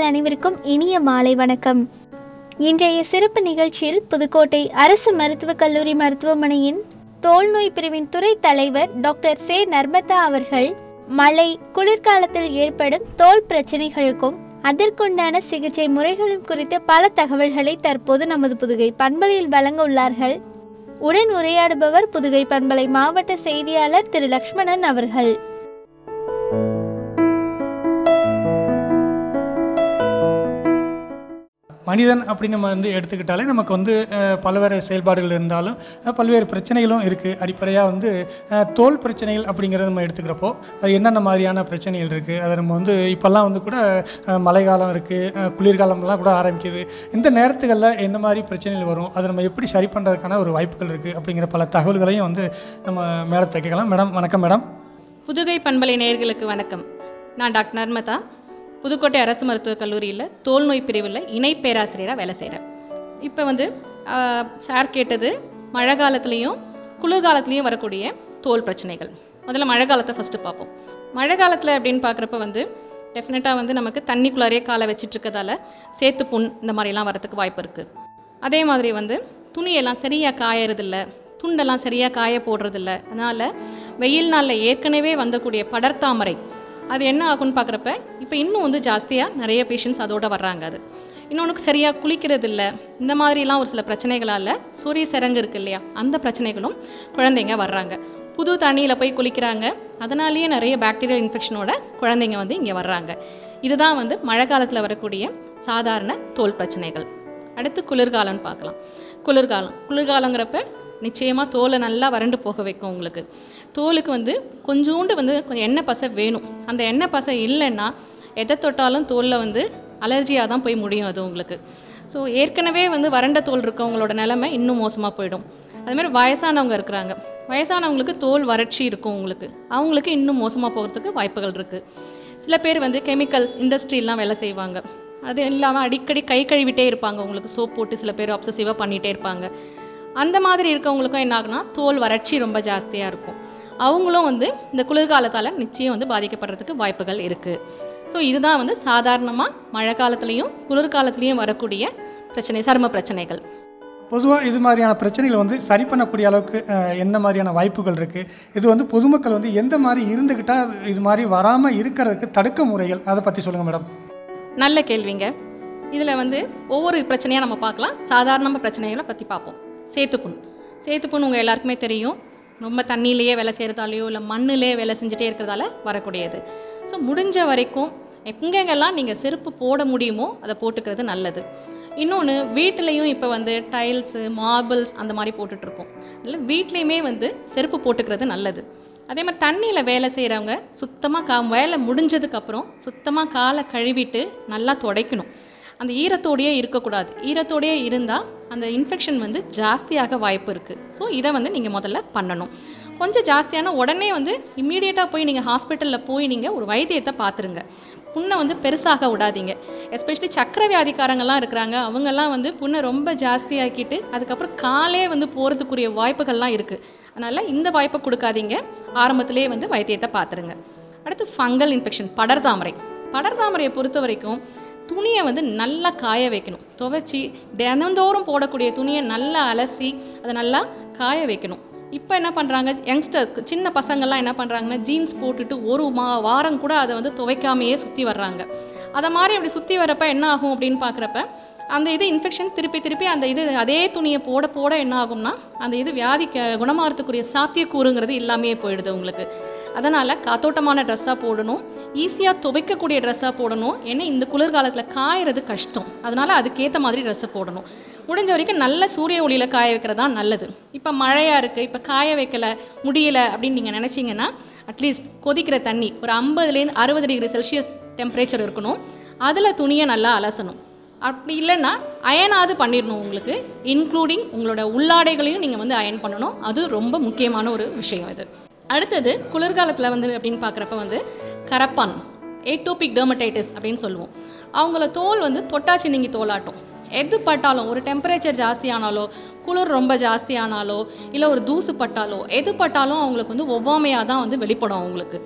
அனைவருக்கும் இனிய மாலை வணக்கம் இன்றைய சிறப்பு நிகழ்ச்சியில் புதுக்கோட்டை அரசு மருத்துவக் கல்லூரி மருத்துவமனையின் தோல் நோய் பிரிவின் துறை தலைவர் டாக்டர் சே நர்மதா அவர்கள் மழை குளிர்காலத்தில் ஏற்படும் தோல் பிரச்சனைகளுக்கும் அதற்குண்டான சிகிச்சை முறைகளும் குறித்த பல தகவல்களை தற்போது நமது புதுகை பண்பலையில் வழங்க உள்ளார்கள் உடன் உரையாடுபவர் புதுகை பண்பலை மாவட்ட செய்தியாளர் திரு லக்ஷ்மணன் அவர்கள் மனிதன் அப்படின்னு நம்ம வந்து எடுத்துக்கிட்டாலே நமக்கு வந்து அஹ், பல்வேறு செயல்பாடுகள் இருந்தாலும் அஹ், பல்வேறு பிரச்சனைகளும் இருக்குது அடிப்படையாக வந்து அஹ், தோல் பிரச்சனைகள் அப்படிங்கிறத நம்ம எடுத்துக்கிறப்போ அது என்னென்ன மாதிரியான பிரச்சனைகள் இருக்குது அதை நம்ம வந்து இப்போல்லாம் வந்து கூட அஹ், மழைக்காலம் இருக்குது குளிர்காலம்லாம் கூட ஆரம்பிக்குது இந்த நேரத்துகளில் என்ன மாதிரி பிரச்சனைகள் வரும் அதை நம்ம எப்படி சரி பண்ணுறதுக்கான ஒரு வாய்ப்புகள் இருக்குது அப்படிங்கிற பல தகவல்களையும் வந்து நம்ம மேடத்தை கேட்கலாம் மேடம் வணக்கம் மேடம் புதுகை பண்பலை நேயர்களுக்கு வணக்கம் நான் டாக்டர் நர்மதா புதுக்கோட்டை அரசு மருத்துவக் கல்லூரியில் தோல் நோய் பிரிவில் இணை பேராசிரியராக வேலை செய்கிறேன் இப்போ வந்து ஆஹ், சார் கேட்டது மழை காலத்துலேயும் குளிர்காலத்துலேயும் வரக்கூடிய தோல் பிரச்சனைகள் முதல்ல மழை காலத்தை ஃபஸ்ட்டு பார்ப்போம் மழை காலத்தில் அப்படின்னு பார்க்குறப்ப வந்து டெஃபினட்டாக வந்து நமக்கு தண்ணிக்குள்ளாரே காலை வச்சிட்டு இருக்கதால சேத்து புண் இந்த மாதிரிலாம் வரதுக்கு வாய்ப்பு இருக்குது அதே மாதிரி வந்து துணியெல்லாம் சரியாக காயறதில்ல துண்டெல்லாம் சரியாக காய போடுறதில்ல அதனால் வெயில் நாளில் ஏற்கனவே வந்தக்கூடிய படர்தாமரை அது என்ன ஆகும்னு பார்க்குறப்ப இப்போ இன்னும் வந்து ஜாஸ்தியாக நிறைய பேஷண்ட்ஸ் அதோட வர்றாங்க அது இன்னொன்று சரியாக குளிக்கிறது இல்ல இந்த மாதிரிலாம் ஒரு சில பிரச்சனைகளால் சூரிய சிறங்கு இருக்கு இல்லையா அந்த பிரச்சனைகளும் குழந்தைங்க வர்றாங்க புது தண்ணியில் போய் குளிக்கிறாங்க அதனாலேயே நிறைய பாக்டீரியல் இன்ஃபெக்ஷனோட குழந்தைங்க வந்து இங்கே வர்றாங்க இதுதான் வந்து மழை காலத்தில் வரக்கூடிய சாதாரண தோல் பிரச்சனைகள் அடுத்து குளிர்காலம்னு பார்க்கலாம் குளிர்காலம் குளிர்காலங்கிறப்ப நிச்சயமாக தோலை நல்லா வறண்டு போக வைக்கும் உங்களுக்கு தோலுக்கு வந்து கொஞ்சோண்டு வந்து கொஞ்சம் எண்ணெய் பசை வேணும் அந்த எண்ணெய் பசை இல்லைன்னா எதை தொட்டாலும் தோலில் வந்து அலர்ஜியாக தான் போய் முடியும் அது உங்களுக்கு ஸோ ஏற்கனவே வந்து வறண்ட தோல் இருக்கவங்களோட நிலைமை இன்னும் மோசமாக போயிடும் அது மாதிரி வயசானவங்க இருக்கிறாங்க வயசானவங்களுக்கு தோல் வறட்சி இருக்கும் உங்களுக்கு அவங்களுக்கு இன்னும் மோசமாக போகிறதுக்கு வாய்ப்புகள் இருக்குது சில பேர் வந்து கெமிக்கல்ஸ் இண்டஸ்ட்ரிலாம் வேலை செய்வாங்க அது இல்லாமல் அடிக்கடி கை கழுவிட்டே இருப்பாங்க உங்களுக்கு சோப் போட்டு சில பேர் அப்சசிவாக பண்ணிகிட்டே இருப்பாங்க அந்த மாதிரி இருக்கவங்களுக்கும் என்ன ஆகுனா தோல் வறட்சி ரொம்ப ஜாஸ்தியாக இருக்கும் அவங்களும் வந்து இந்த குளிர்காலத்தால் நிச்சயம் வந்து பாதிக்கப்படுறதுக்கு வாய்ப்புகள் இருக்குது ஸோ இதுதான் வந்து சாதாரணமாக மழை காலத்துலேயும் குளிர்காலத்துலேயும் வரக்கூடிய பிரச்சனை சரும பிரச்சனைகள் பொதுவாக இது மாதிரியான பிரச்சனைகள் வந்து சரி பண்ணக்கூடிய அளவுக்கு அஹ், என்ன மாதிரியான வாய்ப்புகள் இருக்குது இது வந்து பொதுமக்கள் வந்து எந்த மாதிரி இருந்துக்கிட்டால் இது மாதிரி வராமல் இருக்கிறதுக்கு தடுக்க முறைகள் அதை பற்றி சொல்லுங்கள் மேடம் நல்ல கேள்விங்க இதில் வந்து ஒவ்வொரு பிரச்சனையாக நம்ம பார்க்கலாம் சாதாரண பிரச்சனைகளை பற்றி பார்ப்போம் சேத்துப்புண் சேத்துப்புண் உங்கள் எல்லாருக்குமே தெரியும் ரொம்ப தண்ணியிலேயே வேலை செய்கிறதாலையோ இல்லை மண்ணிலே வேலை செஞ்சுட்டே இருக்கிறதால வரக்கூடியது ஸோ முடிஞ்ச வரைக்கும் எங்கெங்கெல்லாம் நீங்கள் செருப்பு போட முடியுமோ அதை போட்டுக்கிறது நல்லது இன்னொன்று வீட்டிலையும் இப்போ வந்து டைல்ஸு மார்பிள்ஸ் அந்த மாதிரி போட்டுட்ருக்கோம் இல்லை வீட்லேயுமே வந்து செருப்பு போட்டுக்கிறது நல்லது அதே மாதிரி தண்ணியில் வேலை செய்கிறவங்க சுத்தமாக கா வேலை முடிஞ்சதுக்கப்புறம் சுத்தமாக காலை கழுவிட்டு நல்லா துடைக்கணும் அந்த ஈரத்தோடையே இருக்கக்கூடாது ஈரத்தோடையே இருந்தால் அந்த இன்ஃபெக்ஷன் வந்து ஜாஸ்தியாக வாய்ப்பு இருக்குது ஸோ இதை வந்து நீங்கள் முதல்ல பண்ணணும் கொஞ்சம் ஜாஸ்தியான உடனே வந்து இம்மீடியட்டாக போய் நீங்கள் ஹாஸ்பிட்டலில் போய் நீங்கள் ஒரு வைத்தியத்தை பார்த்துருங்க புண்ணை வந்து பெருசாக விடாதீங்க எஸ்பெஷலி சக்கரை வியாதிக்காரங்கெல்லாம் இருக்கிறாங்க அவங்கெல்லாம் வந்து புண்ணை ரொம்ப ஜாஸ்தியாக்கிட்டு அதுக்கப்புறம் காலே வந்து போகிறதுக்குரிய வாய்ப்புகள்லாம் இருக்குது அதனால் இந்த வாய்ப்பை கொடுக்காதீங்க ஆரம்பத்திலே வந்து வைத்தியத்தை பார்த்துருங்க அடுத்து ஃபங்கல் இன்ஃபெக்ஷன் படர்தாமரை படர்தாமரையை பொறுத்த வரைக்கும் துணியை வந்து நல்லா காய வைக்கணும் துவைச்சி தினந்தோறும் போடக்கூடிய துணியை நல்லா அலசி அதை நல்லா காய வைக்கணும் இப்போ என்ன பண்ணுறாங்க யங்ஸ்டர்ஸ் சின்ன பசங்கள்லாம் என்ன பண்ணுறாங்கன்னா ஜீன்ஸ் போட்டுட்டு ஒரு மா வாரம் கூட அதை வந்து துவைக்காமையே சுற்றி வர்றாங்க அதை மாதிரி அப்படி சுற்றி வரப்ப என்ன ஆகும் அப்படின்னு பார்க்குறப்ப அந்த இது இன்ஃபெக்ஷன் திருப்பி திருப்பி அந்த இது அதே துணியை போட போட என்ன ஆகும்னா அந்த இது வியாதி க- குணமாகறதுக்குரிய சாத்தியக்கூறுங்கிறது இல்லாமையே போயிடுது உங்களுக்கு அதனால் காத்தோட்டமான ட்ரெஸ்ஸாக போடணும் ஈஸியாக துவைக்கக்கூடிய ட்ரெஸ்ஸாக போடணும் ஏன்னா இந்த குளிர்காலத்தில் காயறது கஷ்டம் அதனால் அதுக்கேற்ற மாதிரி ட்ரெஸ்ஸை போடணும் முடிஞ்ச வரைக்கும் நல்ல சூரிய ஒளியில் காய வைக்கிறது தான் நல்லது இப்போ மழையாக இருக்குது இப்போ காய வைக்கல முடியல அப்படின்னு நீங்கள் நினச்சிங்கன்னா அட்லீஸ்ட் கொதிக்கிற தண்ணி ஒரு ஐம்பதுலேருந்து அறுபது டிகிரி செல்சியஸ் டெம்பரேச்சர் இருக்கணும் அதில் துணியை நல்லா அலசணும் அப்படி இல்லைன்னா அயனாவது பண்ணிடணும் உங்களுக்கு இன்க்ளூடிங் உங்களோட உள்ளாடைகளையும் நீங்கள் வந்து அயன் பண்ணணும் அது ரொம்ப முக்கியமான ஒரு விஷயம் இது அடுத்தது குளிர்காலத்தில் வந்து அப்படின்னு பார்க்குறப்ப வந்து கரப்பான் ஏட்டோபிக் டெர்மடைட்டிஸ் அப்படின்னு சொல்லுவோம் அவங்கள தோல் வந்து தொட்டாச்சி நீங்கி தோலாட்டும் எது பட்டாலும் ஒரு டெம்பரேச்சர் ஜாஸ்தி ஆனாலோ குளிர் ரொம்ப ஜாஸ்தி ஆனாலோ இல்லை ஒரு தூசு பட்டாலோ எது பட்டாலும் அவங்களுக்கு வந்து ஒவ்வாமையாக தான் வந்து வெளிப்படும் அவங்களுக்கு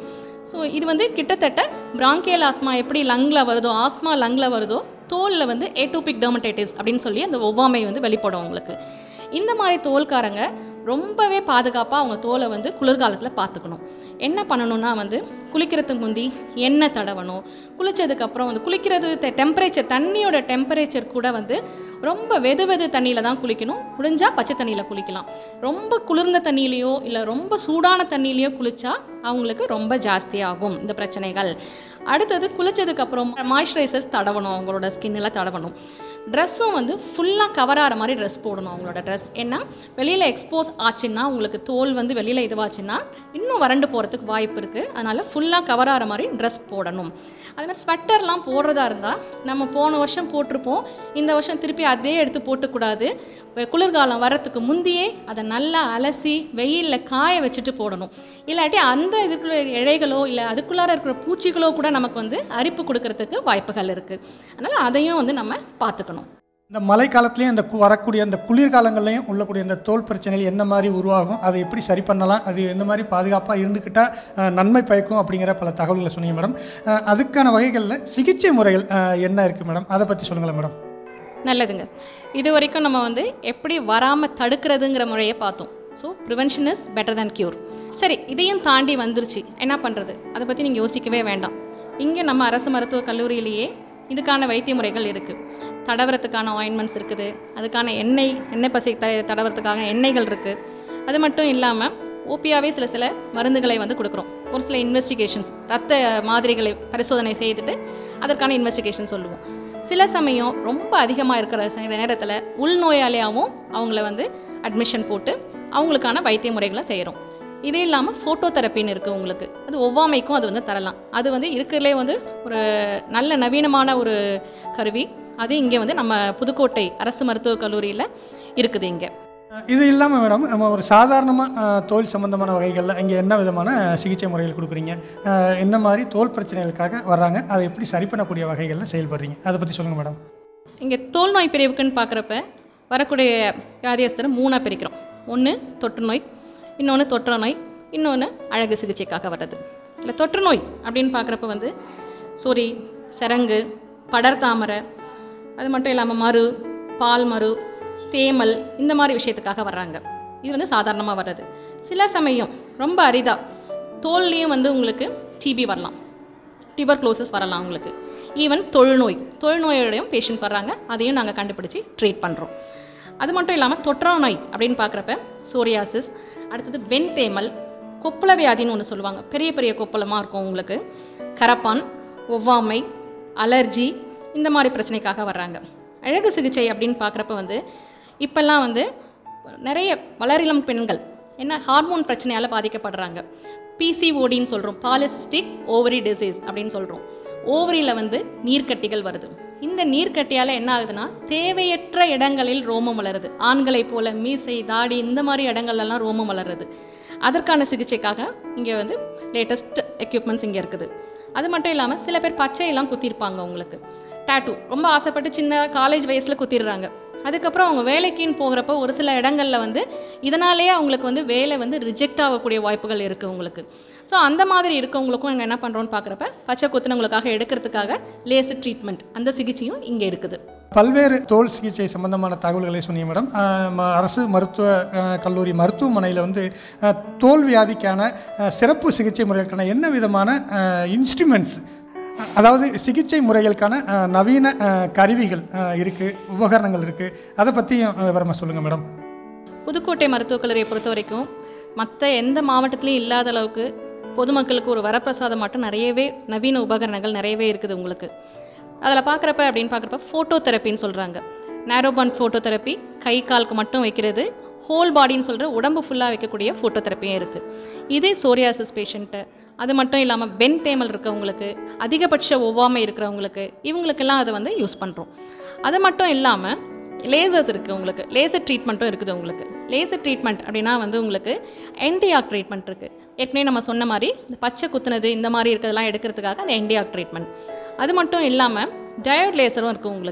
ஸோ இது வந்து கிட்டத்தட்ட பிராங்கியல் ஆஸ்மா எப்படி லங்கில் வருதோ ஆஸ்மா லங்கில் வருதோ தோலில் வந்து ஏட்டோபிக் டெர்மடைட்டிஸ் அப்படின்னு சொல்லி அந்த ஒவ்வாமை வந்து வெளிப்படும் உங்களுக்கு இந்த மாதிரி தோல்காரங்க ரொம்பவே பாதுகாப்பாக அவங்க தோலை வந்து குளிர்காலத்தில் பார்த்துக்கணும் என்ன பண்ணணும்னா வந்து குளிக்கிறதுக்கு முந்தி எண்ணெய் தடவணும் குளிச்சதுக்கு அப்புறம் வந்து குளிக்கிறது டெம்பரேச்சர் தண்ணியோட டெம்பரேச்சர் கூட வந்து ரொம்ப வெது வெது தண்ணியில தான் குளிக்கணும் முடிஞ்சா பச்சை தண்ணியில குளிக்கலாம் ரொம்ப குளிர்ந்த தண்ணியிலையோ இல்லை ரொம்ப சூடான தண்ணியிலையோ குளிச்சா அவங்களுக்கு ரொம்ப ஜாஸ்தியாகும் இந்த பிரச்சனைகள் அடுத்தது குளிச்சதுக்கு அப்புறம் மாய்ஸ்சரைசர்ஸ் தடவணும் அவங்களோட ஸ்கின்ல தடவணும் ட்ரெஸ்ஸும் வந்து ஃபுல்லாக கவர் ஆகிற மாதிரி ட்ரெஸ் போடணும் அவங்களோட ட்ரெஸ் ஏன்னா வெளியில் எக்ஸ்போஸ் ஆச்சுன்னா உங்களுக்கு தோல் வந்து வெளியில் இதுவாச்சுன்னா இன்னும் வறண்டு போகிறதுக்கு வாய்ப்பு இருக்குது அதனால ஃபுல்லாக கவர் ஆகிற மாதிரி ட்ரெஸ் போடணும் அது மாதிரி ஸ்வெட்டர்லாம் போடுறதா இருந்தால் நம்ம போன வருஷம் போட்டிருப்போம் இந்த வருஷம் திருப்பி அதே எடுத்து போட்டுக்கூடாது வெ- குளிர்காலம் வர்றதுக்கு முந்தியே அதை நல்லா அலசி வெயிலில் காய வச்சுட்டு போடணும் இல்லாட்டி அந்த இதுக்குள்ள இழைகளோ இல்லை அதுக்குள்ளார இருக்கிற பூச்சிகளோ கூட நமக்கு வந்து அரிப்பு கொடுக்கறதுக்கு வாய்ப்புகள் இருக்குது அதனால் அதையும் வந்து நம்ம பார்த்துக்கணும் இந்த மழை காலத்துலேயும் இந்த கு- வரக்கூடிய அந்த குளிர்காலங்கள்லையும் உள்ளக்கூடிய இந்த தோல் பிரச்சனைகள் என்ன மாதிரி உருவாகும் அதை எப்படி சரி பண்ணலாம் அது எந்த மாதிரி பாதுகாப்பாக இருந்துக்கிட்டா அஹ், நன்மை பயக்கும் அப்படிங்கிற பல தகவல்களை சொன்னீங்க மேடம் அஹ், அதுக்கான வகைகளில் சிகிச்சை முறைகள் அஹ், என்ன இருக்குது மேடம் அதை பற்றி சொல்லுங்களேன் மேடம் நல்லதுங்க இது வரைக்கும் நம்ம வந்து எப்படி வராமல் தடுக்கிறதுங்கிற முறையை பார்த்தோம் so prevention is better than cure சரி இதையும் தாண்டி வந்துருச்சு என்ன பண்ணுறது அதை பற்றி நீங்கள் யோசிக்கவே வேண்டாம் இங்கே நம்ம அரசு மருத்துவக் கல்லூரியிலேயே இதுக்கான வைத்திய முறைகள் இருக்குது தடவறதுக்கான ஆயின்மெண்ட்ஸ் இருக்குது அதுக்கான எண்ணெய் எண்ணெய் பசை த தடவறதுக்கான எண்ணெய்கள் இருக்குது அது மட்டும் இல்லாமல் ஓபியாவே சில சில மருந்துகளை வந்து கொடுக்குறோம் ஒரு சில இன்வெஸ்டிகேஷன்ஸ் ரத்த மாதிரிகளை பரிசோதனை செய்துட்டு அதற்கான இன்வெஸ்டிகேஷன் சொல்லுவோம் சில சமயம் ரொம்ப அதிகமாக இருக்கிற ச- நேரத்தில் உள்நோயாளியாகவும் அவங்கள வந்து அட்மிஷன் போட்டு அவங்களுக்கான வைத்திய முறைகளை செய்கிறோம் இது இல்லாமல் ஃபோட்டோ தெரப்பின்னு இருக்குது உங்களுக்கு அது ஒவ்வாமைக்கும் அது வந்து தரலாம் அது வந்து இருக்கிறதுலே வந்து ஒரு நல்ல நவீனமான ஒரு கருவி அது இங்கே வந்து நம்ம புதுக்கோட்டை அரசு மருத்துவக் கல்லூரியில் இருக்குது இங்கே அஹ், இது இல்லாமல் மேடம் நம்ம ஒரு சாதாரணமாக தோல் சம்பந்தமான வகைகளில் இங்கே என்ன விதமான சிகிச்சை முறைகள் கொடுக்குறீங்க அஹ், என்ன மாதிரி தோல் பிரச்சனைகளுக்காக வர்றாங்க அதை எப்படி சரி பண்ணக்கூடிய வகைகளில் செயல்படுறீங்க அதை பற்றி சொல்லுங்கள் மேடம் இங்கே தோல் நோய் பிரிவுக்குன்னு பார்க்குறப்ப வரக்கூடிய வியாதியஸ்தரை மூணாக பிரிக்கிறோம் ஒன்று தொற்று நோய் இன்னொன்று தொற்று நோய் இன்னொன்று அழகு சிகிச்சைக்காக வர்றது இல்லை தொற்று நோய் அப்படின்னு பார்க்குறப்ப வந்து சொறி சரங்கு படர்தாமரை அது மட்டும் இல்லாமல் மரு பால் மரு தேமல் இந்த மாதிரி விஷயத்துக்காக வர்றாங்க இது வந்து சாதாரணமாக வர்றது சில சமயம் ரொம்ப அரிதா தோல்லையும் வந்து உங்களுக்கு டிபி வரலாம் டியூபர்குலோசிஸ் வரலாம் உங்களுக்கு ஈவன் தொழுநோய் தொழுநோயோடையும் பேஷண்ட் வர்றாங்க அதையும் நாங்கள் கண்டுபிடிச்சி ட்ரீட் பண்ணுறோம் அது மட்டும் இல்லாமல் தொற்றா நோய் அப்படின்னு பார்க்குறப்ப சோரியாசிஸ் அடுத்தது வெண்தேமல் கொப்பள வியாதின்னு ஒன்று சொல்லுவாங்க பெரிய பெரிய கொப்பளமாக இருக்கும் உங்களுக்கு கரப்பான் ஒவ்வாமை அலர்ஜி இந்த மாதிரி பிரச்சனைக்காக வர்றாங்க அழகு சிகிச்சை அப்படின்னு பார்க்குறப்ப வந்து இப்பெல்லாம் வந்து நிறைய வளரிளம் பெண்கள் என்ன ஹார்மோன் பிரச்சனையால் பாதிக்கப்படுறாங்க பிசிஓடின்னு சொல்கிறோம் பாலிஸ்டிக் ஓவரி டிசீஸ் அப்படின்னு சொல்கிறோம் ஓவரியில் வந்து நீர்க்கட்டிகள் வருது இந்த நீர்க்கட்டியால் என்ன ஆகுதுன்னா தேவையற்ற இடங்களில் ரோமம் வளருது ஆண்களைப் போல மீசை தாடி இந்த மாதிரி இடங்கள்லாம் ரோமம் வளருது அதற்கான சிகிச்சைக்காக இங்கே வந்து லேட்டஸ்ட் எக்யூப்மெண்ட்ஸ் இங்கே இருக்குது அது மட்டும் இல்லாமல் சில பேர் பச்சையெல்லாம் குத்திருப்பாங்க உங்களுக்கு டாட்டூ ரொம்ப ஆசைப்பட்டு சின்ன காலேஜ் வயசில் குத்திடுறாங்க அதுக்கப்புறம் அவங்க வேலைக்குன்னு போகிறப்ப ஒரு சில இடங்கள்ல வந்து இதனாலேயே அவங்களுக்கு வந்து வேலை வந்து ரிஜெக்ட் ஆகக்கூடிய வாய்ப்புகள் இருக்குது உங்களுக்கு ஸோ அந்த மாதிரி இருக்கவங்களுக்கும் இங்கே என்ன பண்ணுறோம்னு பார்க்குறப்ப பச்சை குத்துனவங்களுக்காக எடுக்கிறதுக்காக லேசர் ட்ரீட்மெண்ட் அந்த சிகிச்சையும் இங்கே இருக்குது பல்வேறு தோல் சிகிச்சை சம்பந்தமான தகவல்களை சொன்னீங்க மேடம் அஹ் ம- அரசு மருத்துவ அஹ், கல்லூரி மருத்துவமனையில் வந்து அஹ், தோல் வியாதிக்கான அஹ், சிறப்பு சிகிச்சை முறைகளுக்கான என்ன விதமான இன்ஸ்ட்ருமெண்ட்ஸ் அதாவது சிகிச்சை முறைகளுக்கான அஹ், நவீன அஹ், கருவிகள் அஹ், இருக்கு உபகரணங்கள் இருக்கு அதை பற்றியும் விவரமாக சொல்லுங்க மேடம் புதுக்கோட்டை மருத்துவக் கல்லூரியை பொறுத்த வரைக்கும் மற்ற எந்த மாவட்டத்திலையும் இல்லாத அளவுக்கு பொதுமக்களுக்கு ஒரு வரப்பிரசாதம் மட்டும் நிறையவே நவீன உபகரணங்கள் நிறையவே இருக்குது உங்களுக்கு அதில் பார்க்குறப்ப அப்படின்னு பார்க்குறப்ப ஃபோட்டோ தெரப்பின்னு சொல்கிறாங்க நேரோபான் ஃபோட்டோ தெரப்பி கை காலுக்கு மட்டும் வைக்கிறது ஹோல் பாடின்னு சொல்கிற உடம்பு ஃபுல்லாக வைக்கக்கூடிய ஃபோட்டோ தெரப்பியும் இருக்குது இதே சோரியாசிஸ் பேஷண்ட்டு அது மட்டும் இல்லாமல் வெண் தேமல் இருக்கவங்களுக்கு அதிகபட்ச ஒவ்வாமை இருக்கிறவங்களுக்கு இவங்களுக்கெல்லாம் அதை வந்து யூஸ் பண்ணுறோம் அது மட்டும் இல்லாமல் லேசர்ஸ் இருக்குது உங்களுக்கு லேசர் ட்ரீட்மெண்ட்டும் இருக்குது உங்களுக்கு லேசர் ட்ரீட்மெண்ட் அப்படின்னா வந்து உங்களுக்கு என்டிஆக் ட்ரீட்மெண்ட் இருக்குது ஏற்கனவே நம்ம சொன்ன மாதிரி இந்த பச்சை குத்துனது இந்த மாதிரி இருக்கிறதெல்லாம் எடுக்கிறதுக்காக அந்த என்டிஆக் ட்ரீட்மெண்ட் அது மட்டும் இல்லாமல் டயோட் லேசரும் இருக்குது உங்களுக்கு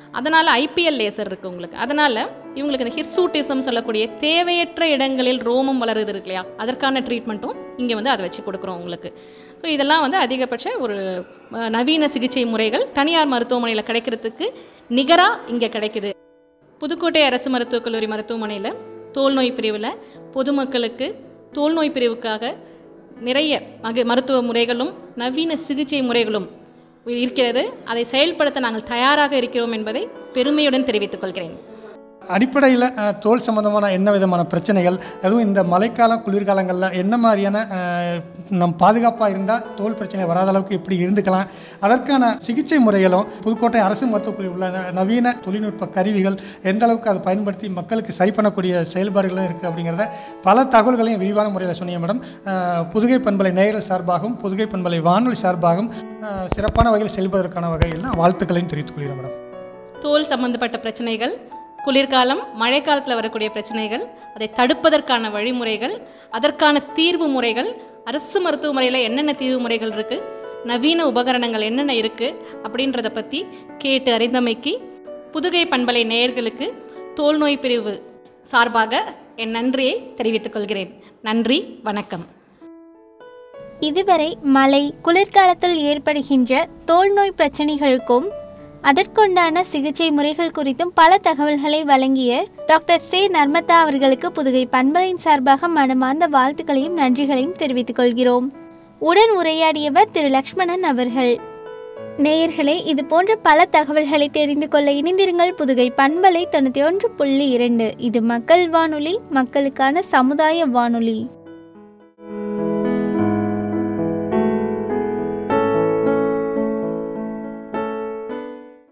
அதனால ஐபிஎல் லேசர் இருக்கு உங்களுக்கு அதனால இவங்களுக்கு இந்த ஹிர்சூட்டிசம் சொல்லக்கூடிய தேவையற்ற இடங்களில் ரோமம் வளருது இருக்கு இல்லையா அதற்கான ட்ரீட்மெண்ட்டும் இங்கே வந்து அதை வச்சு கொடுக்குறோம் உங்களுக்கு ஸோ இதெல்லாம் வந்து அதிகபட்ச ஒரு அஹ், நவீன சிகிச்சை முறைகள் தனியார் மருத்துவமனையில் கிடைக்கிறதுக்கு நிகராக இங்கே கிடைக்குது புதுக்கோட்டை அரசு மருத்துவக் கல்லூரி மருத்துவமனையில் தோல்நோய் பிரிவில் பொதுமக்களுக்கு தோல்நோய் பிரிவுக்காக நிறைய மக மருத்துவ முறைகளும் நவீன சிகிச்சை முறைகளும் இருக்கிறது அதை செயல்படுத்த நாங்கள் தயாராக இருக்கிறோம் என்பதை பெருமையுடன் தெரிவித்துக் கொள்கிறேன் அடிப்படையில் தோல் சம்பந்தமான என்ன விதமான பிரச்சனைகள் அதுவும் இந்த மழைக்காலம் குளிர்காலங்களில் என்ன மாதிரியான அஹ், நம் பாதுகாப்பாக இருந்தால் தோல் பிரச்சனை வராத அளவுக்கு எப்படி இருந்துக்கலாம் அதற்கான சிகிச்சை முறைகளும் புதுக்கோட்டை அரசு மருத்துவக் கல்லூரியில் உள்ள ந- நவீன தொழில்நுட்ப கருவிகள் எந்த அளவுக்கு அதை பயன்படுத்தி மக்களுக்கு சரி பண்ணக்கூடிய செயல்பாடுகளும் இருக்குது அப்படிங்கிறத பல தகவல்களையும் விரிவான முறையில் சொன்னீங்க மேடம் அஹ், புதுகை பண்பலை நேயர்கள் சார்பாகவும் புதுகை பண்பலை வானொலி சார்பாகவும் அஹ், சிறப்பான வகையில் செல்வதற்கான வகையில் வாழ்த்துக்களையும் தெரிவித்துக் கொள்கிறேன் மேடம் தோல் சம்பந்தப்பட்ட பிரச்சனைகள் குளிர்காலம் மழைக்காலத்தில் வரக்கூடிய பிரச்சனைகள் அதை தடுப்பதற்கான வழிமுறைகள் அதற்கான தீர்வு முறைகள் அரசு மருத்துவமனையில் என்னென்ன தீர்வு முறைகள் இருக்கு நவீன உபகரணங்கள் என்னென்ன இருக்கு அப்படின்றத பத்தி கேட்டு அறிந்தமைக்கு புதுகை பண்பலை நேயர்களுக்கு தோல் நோய் பிரிவு சார்பாக என் நன்றியை தெரிவித்துக் கொள்கிறேன் நன்றி வணக்கம் இதுவரை மழை குளிர்காலத்தில் ஏற்படுகின்ற தோல் நோய் பிரச்சனைகளுக்கும் அதற்குண்டான சிகிச்சை முறைகள் குறித்தும் பல தகவல்களை வழங்கிய டாக்டர் சே நர்மதா அவர்களுக்கு புதுகை பண்பலையின் சார்பாக மனமார்ந்த வாழ்த்துக்களையும் நன்றிகளையும் தெரிவித்துக் கொள்கிறோம் உடன் உரையாடியவர் திரு லக்ஷ்மணன் அவர்கள் நேயர்களே இது போன்ற பல தகவல்களை தெரிந்து கொள்ள இணைந்திருங்கள் புதுகை பண்பலை தொண்ணூற்றி ஒன்று புள்ளி இரண்டு இது மக்கள் வானொலி மக்களுக்கான சமுதாய வானொலி